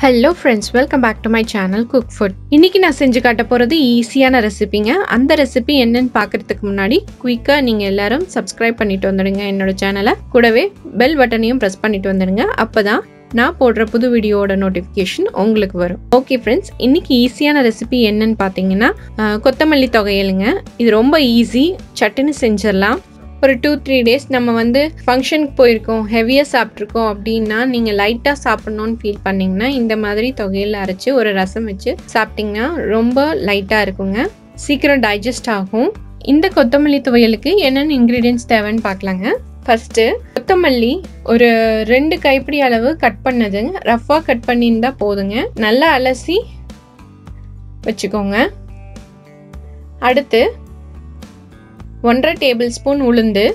hello friends welcome back to my channel cook food இன்னைக்கு நான் செஞ்சு காட்ட போகிறது ஈஸியான ரெசிபிங்க அந்த ரெசிபி என்னன்னு பார்க்கறதுக்கு முன்னாடி குயிக்காக நீங்கள் எல்லாரும் சப்ஸ்கிரைப் பண்ணிட்டு வந்துடுங்க என்னோட சேனலை கூடவே பெல் பட்டனையும் ப்ரெஸ் பண்ணிட்டு வந்துடுங்க அப்போ தான் நான் போடுற புது வீடியோவோட நோட்டிஃபிகேஷன் உங்களுக்கு வரும் ஓகே ஃப்ரெண்ட்ஸ் இன்னைக்கு ஈஸியான ரெசிபி என்னன்னு பார்த்தீங்கன்னா அஹ், கொத்தமல்லி தொகையலுங்க இது ரொம்ப ஈஸி சட்டுன்னு செஞ்சிடலாம் ஒரு டூ த்ரீ டேஸ் நம்ம வந்து ஃபங்க்ஷனுக்கு போயிருக்கோம் ஹெவியாக சாப்பிட்ருக்கோம் அப்படின்னா நீங்கள் லைட்டாக சாப்பிட்ணுன்னு ஃபீல் பண்ணிங்கன்னா இந்த மாதிரி தொகையில் அரைச்சி ஒரு ரசம் வச்சு சாப்பிட்டிங்கன்னா ரொம்ப லைட்டாக இருக்குங்க சீக்கிரம் டைஜஸ்ட் ஆகும் இந்த கொத்தமல்லி துவையலுக்கு என்னென்ன இன்க்ரீடியன்ஸ் தேவைன்னு பார்க்கலாங்க ஃபஸ்ட்டு கொத்தமல்லி ஒரு ரெண்டு கைப்பிடி அளவு கட் பண்ணதுங்க ரஃப்பாக கட் பண்ணியிருந்தா போதுங்க நல்லா அலசி வச்சுக்கோங்க அடுத்து ஒன்றரை டேபிள் ஸ்பூன் உளுந்து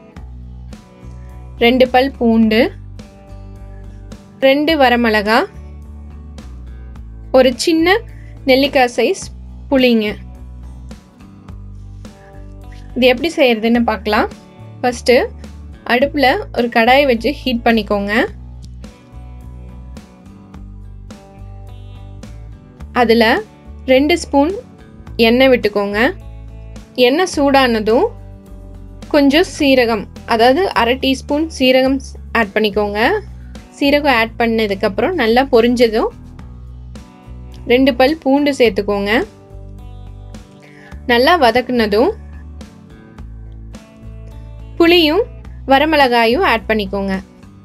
ரெண்டு பல் பூண்டு ரெண்டு வரமிளகா ஒரு சின்ன நெல்லிக்காய் சைஸ் புளிங்க இது எப்படி செய்யறதுன்னு பார்க்கலாம் ஃபஸ்ட்டு அடுப்பில் ஒரு கடாயை வச்சு ஹீட் பண்ணிக்கோங்க அதில் ரெண்டு ஸ்பூன் எண்ணெய் விட்டுக்கோங்க எண்ணெய் சூடானதும் கொஞ்சம் சீரகம் அதாவது அரை டீஸ்பூன் சீரகம் ஆட் பண்ணிக்கோங்க சீரகம் ஆட் பண்ணதுக்கப்புறம் நல்லா பொரிஞ்சதும் ரெண்டு பல் பூண்டு சேர்த்துக்கோங்க நல்லா வதக்குனதும் புளியும் வரமிளகாயும் ஆட் பண்ணிக்கோங்க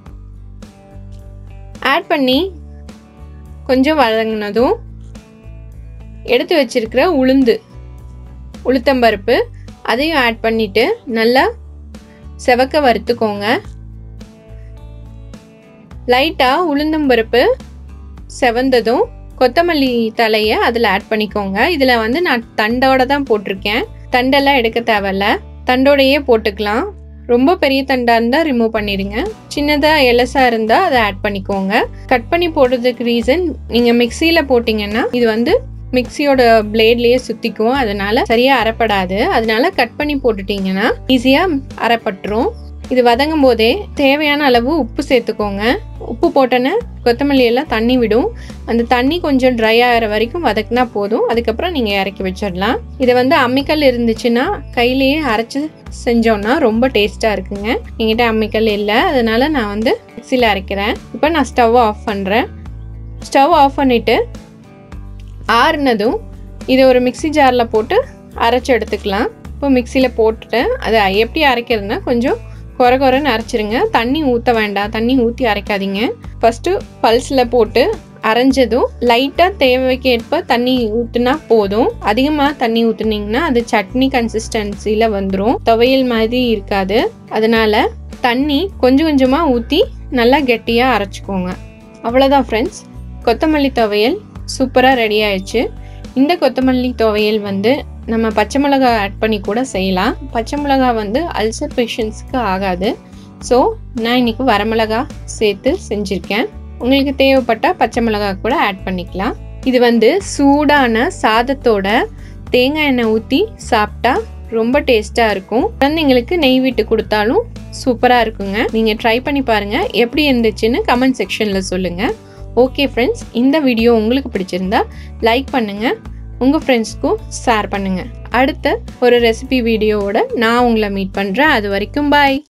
ஆட் பண்ணி கொஞ்சம் வதங்கினதும் எடுத்து வச்சிருக்கிற உளுந்து உளுத்தம்பருப்பு அதையும் ஆட் பண்ணிட்டு நல்லா செவக்க வறுத்துக்கோங்க லைட்டாக உளுந்தம்பருப்பு செவந்ததும் கொத்தமல்லி தலையை அதில் ஆட் பண்ணிக்கோங்க இதில் வந்து நான் தண்டோட தான் போட்டிருக்கேன் தண்டெல்லாம் எடுக்க தேவையில்ல தண்டோடையே போட்டுக்கலாம் ரொம்ப பெரிய தண்டாக இருந்தால் ரிமூவ் பண்ணிடுங்க சின்னதாக எலசாக இருந்தால் அதை ஆட் பண்ணிக்கோங்க கட் பண்ணி போடுறதுக்கு ரீசன் நீங்கள் மிக்சியில் போட்டிங்கன்னா இது வந்து மிக்சியோட பிளேட்லயே சுத்திக்கும் அதனால சரியா அரைப்படாது அதனால கட் பண்ணி போட்டுட்டீங்கன்னா ஈஸியா அரைப்பட்டுரும் இது வதங்கும் போதே தேவையான அளவு உப்பு சேர்த்துக்கோங்க உப்பு போட்டோன்னே கொத்தமல்லி எல்லாம் தண்ணி விடும் அந்த தண்ணி கொஞ்சம் ட்ரை ஆகிற வரைக்கும் வதக்குனா போதும் அதுக்கப்புறம் நீங்கள் இறக்கி வச்சிடலாம் இதை வந்து அம்மிக்கல் இருந்துச்சுன்னா கையிலேயே அரைச்சி செஞ்சோன்னா ரொம்ப டேஸ்ட்டாக இருக்குங்க என்கிட்ட அம்மிக்கல் இல்லை அதனால நான் வந்து மிக்சியில் அரைக்கிறேன் இப்போ நான் ஸ்டவ் ஆஃப் பண்ணுறேன் ஸ்டவ் ஆஃப் பண்ணிவிட்டு ஆறுனதும் இதை ஒரு மிக்ஸி ஜாரில் போட்டு அரைச்சி எடுத்துக்கலாம் இப்போ மிக்சியில் போட்டுட்டேன் அதை எப்படி அரைக்கிறதுனா கொஞ்சம் குறை குறைன்னு அரைச்சிருங்க தண்ணி ஊற்ற வேண்டாம் தண்ணி ஊற்றி அரைக்காதீங்க ஃபஸ்ட்டு பல்ஸில் போட்டு அரைஞ்சதும் லைட்டாக தேவைக்கேற்ப தண்ணி ஊற்றுனா போதும் அதிகமாக தண்ணி ஊற்றுனீங்கன்னா அது சட்னி கன்சிஸ்டன்சியில் வந்துடும் துவையல் மாதிரி இருக்காது அதனால தண்ணி கொஞ்சம் கொஞ்சமாக ஊற்றி நல்லா கெட்டியாக அரைச்சிக்கோங்க அவ்வளோதான் ஃப்ரெண்ட்ஸ் கொத்தமல்லி துவையல் சூப்பராக ரெடி ஆயிடுச்சு இந்த கொத்தமல்லி துவையல் வந்து நம்ம பச்சை மிளகா ஆட் பண்ணி கூட செய்யலாம் பச்சை மிளகா வந்து அல்சர் பேஷண்ட்ஸ்க்கு ஆகாது ஸோ நான் இன்னைக்கு வரமிளகா சேர்த்து செஞ்சுருக்கேன் உங்களுக்கு தேவைப்பட்டால் பச்சை மிளகா கூட ஆட் பண்ணிக்கலாம் இது வந்து சூடான சாதத்தோட தேங்காய் எண்ணெய் ஊற்றி சாப்பிட்டா ரொம்ப டேஸ்ட்டாக இருக்கும் குழந்தைங்களுக்கு நெய் விட்டு கொடுத்தாலும் சூப்பராக இருக்குங்க நீங்கள் ட்ரை பண்ணி பாருங்கள் எப்படி இருந்துச்சுன்னு கமெண்ட் செக்ஷனில் சொல்லுங்கள் ஓகே ஃப்ரெண்ட்ஸ் இந்த வீடியோ உங்களுக்கு பிடிச்சிருந்தா லைக் பண்ணுங்கள் உங்கள் ஃப்ரெண்ட்ஸ்க்கும் ஷேர் பண்ணுங்கள் அடுத்த ஒரு ரெசிபி வீடியோவோட நான் உங்களை மீட் பண்ணுறேன் அது வரைக்கும் பாய்